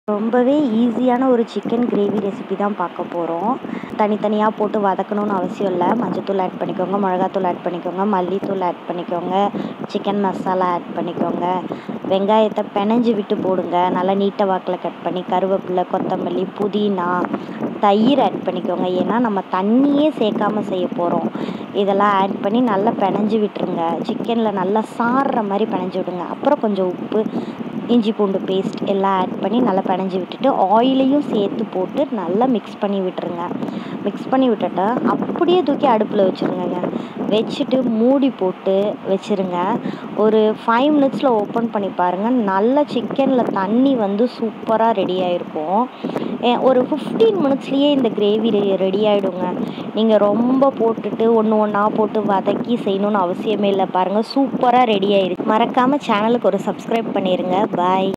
ரொம்பவே ஈஸியான ஒரு சிக்கன் கிரேவி ரெசிபி தான் பார்க்க போகிறோம் தனித்தனியாக போட்டு வதக்கணும்னு அவசியம் இல்லை மஞ்சத்தூள் ஆட் பண்ணிக்கோங்க மிளகாத்தூள் ஆட் பண்ணிக்கோங்க மல்லித்தூள் ஆட் பண்ணிக்கோங்க சிக்கன் மசாலா ஆட் பண்ணிக்கோங்க வெங்காயத்தை பினஞ்சி விட்டு போடுங்க நல்லா நீட்டை வாக்கில் கட் பண்ணி கருவேப்பிலை கொத்தமல்லி புதினா தயிர் ஆட் பண்ணிக்கோங்க ஏன்னா நம்ம தண்ணியே சேர்க்காம செய்ய போகிறோம் இதெல்லாம் ஆட் பண்ணி நல்லா பினஞ்சி விட்டுருங்க சிக்கனில் நல்லா சாறுற மாதிரி பினஞ்சி விடுங்க அப்புறம் கொஞ்சம் உப்பு இஞ்சி பூண்டு பேஸ்ட் எல்லாம் ஆட் பண்ணி நல்லா பினஞ்சி விட்டுட்டு ஆயிலையும் சேர்த்து போட்டு நல்லா மிக்ஸ் பண்ணி விட்டுருங்க மிக்ஸ் பண்ணி விட்டுட்டு அப்படியே தூக்கி அடுப்பில் வச்சுருங்கங்க வச்சுட்டு மூடி போட்டு வச்சுருங்க ஒரு ஃபைவ் மினிட்ஸில் ஓப்பன் பண்ணி பாருங்கள் நல்ல சிக்கனில் தண்ணி வந்து சூப்பராக ரெடி ஆகிருக்கும் ஒரு ஃபிஃப்டீன் மினிட்ஸ்லேயே இந்த கிரேவி ரெடி ஆகிடுங்க நீங்கள் ரொம்ப போட்டுட்டு ஒன்று ஒன்றா போட்டு வதக்கி செய்யணுன்னு அவசியமே இல்லை பாருங்கள் சூப்பராக ரெடி ஆகிருக்கு மறக்காமல் சேனலுக்கு ஒரு சப்ஸ்கிரைப் பண்ணிடுங்க பாய்